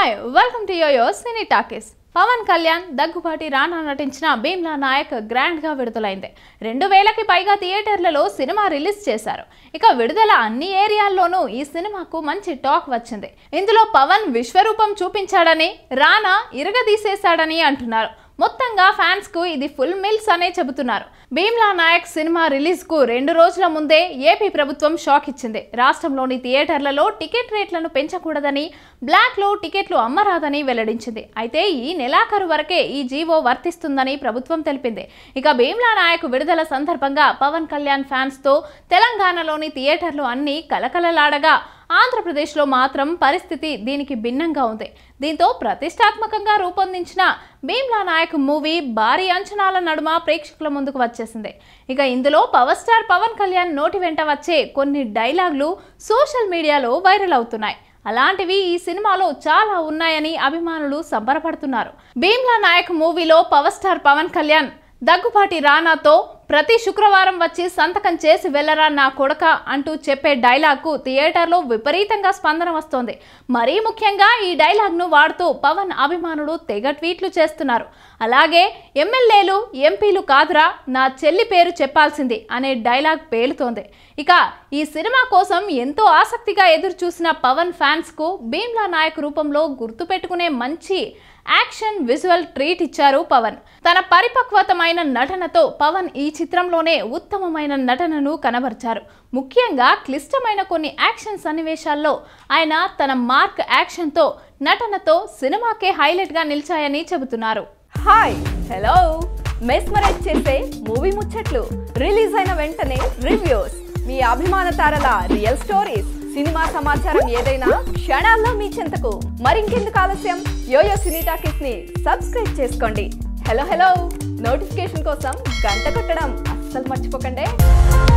hi welcome to YoYo Cine Talkies Pawan Kalyan Daggubati Rana నటించిన Bheemla Naik grand గా విడుదలైంది రెండు వేలకి పైగా థియేటర్లలో సినిమా రిలీజ్ చేశారు ఇక విడుదల అన్ని ఏరియాల్లోనూ ఈ సినిమాకు మంచి టాక్ వచ్చింది ఇందులో పవన్ విశ్వరూపం చూపించాడని రానా ఇరగదీసేశాడని అంటున్నారు మొత్తంగా ఫ్యాన్స్ కు ఇది ఫుల్ మిల్స్ అనే చెబుతున్నారు భీమ్లా నాయక్ సినిమా రిలీజ్ కు రెండు రోజుల ముందే ఏపీ ప్రభుత్వం షాక్ ఇచ్చింది రాష్ట్రంలోని థియేటర్లలో టికెట్ రేట్లను పెంచకూడదని బ్లాక్ లో టికెట్లు అమ్మరాదని వెల్లడించింది అయితే ఈ నెలాఖరు వరకే ఈ జీవో వర్తిస్తుందని ప్రభుత్వం తెలిపింది ఇక భీమ్లా నాయక్ విడుదల సందర్భంగా పవన్ కళ్యాణ్ ఫ్యాన్స్ తో తెలంగాణలోని థియేటర్లు అన్ని కలకలలాడగా ఆంధ్రప్రదేశ్లో మాత్రం పరిస్థితి దీనికి భిన్నంగా ఉంది దీంతో ప్రతిష్టాత్మకంగా రూపొందించిన భీమ్లా నాయక్ మూవీ భారీ అంచనాల నడుమ ప్రేక్షకుల ముందుకు వచ్చేసింది ఇక ఇందులో పవర్ స్టార్ పవన్ కళ్యాణ్ నోటి వెంట వచ్చే కొన్ని డైలాగులు సోషల్ మీడియాలో వైరల్ అవుతున్నాయి అలాంటివి ఈ సినిమాలో చాలా ఉన్నాయని అభిమానులు సంబరపడుతున్నారు భీమ్లా నాయక్ మూవీలో పవర్ స్టార్ పవన్ కళ్యాణ్ దగ్గుపాటి రానాతో ప్రతి శుక్రవారం వచ్చి సంతకం చేసి వెళ్ళరా నా కొడక అంటూ చెప్పే డైలాగ్కు థియేటర్లో విపరీతంగా స్పందన వస్తోంది మరీ ముఖ్యంగా ఈ డైలాగ్ను వాడుతూ పవన్ అభిమానులు తెగ ట్వీట్లు చేస్తున్నారు అలాగే ఎమ్మెల్యేలు ఎంపీలు కాదురా నా చెల్లి పేరు చెప్పాల్సింది అనే డైలాగ్ పేలుతోంది ఇక ఈ సినిమా కోసం ఎంతో ఆసక్తిగా ఎదురు చూసిన పవన్ ఫ్యాన్స్కు భీమ్లా నాయక్ రూపంలో గుర్తుపెట్టుకునే మంచి యాక్షన్ విజువల్ ట్రీట్ ఇచ్చారు పవన్ తన పరిపక్వతమైన నటనతో పవన్ ఈ చిత్రంలోనే ఉత్తమమైన నటనను కనబరిచారు ముఖ్యంగా క్లిష్టమైన కొన్ని యాక్షన్ సన్నివేశాల్లో ఆయన తన మార్క్ యాక్షన్తో నటనతో సినిమాకే హైలైట్గా నిలిచాయని చెబుతున్నారు హాయ్ హలో మెస్మరైజ్ చేసే మూవీ ముచ్చట్లు రిలీజ్ అయిన వెంటనే రివ్యూస్ మీ అభిమాన తారల రియల్ స్టోరీస్ సినిమా సమాచారం ఏదైనా క్షణాల్లో మీ చెంతకు మరింకెందుకు ఆలస్యం యోయో సినీ టాకీస్ ని సబ్స్క్రైబ్ చేసుకోండి హలో హలో నోటిఫికేషన్ కోసం గంట కొట్టడం అస్సలు మర్చిపోకండి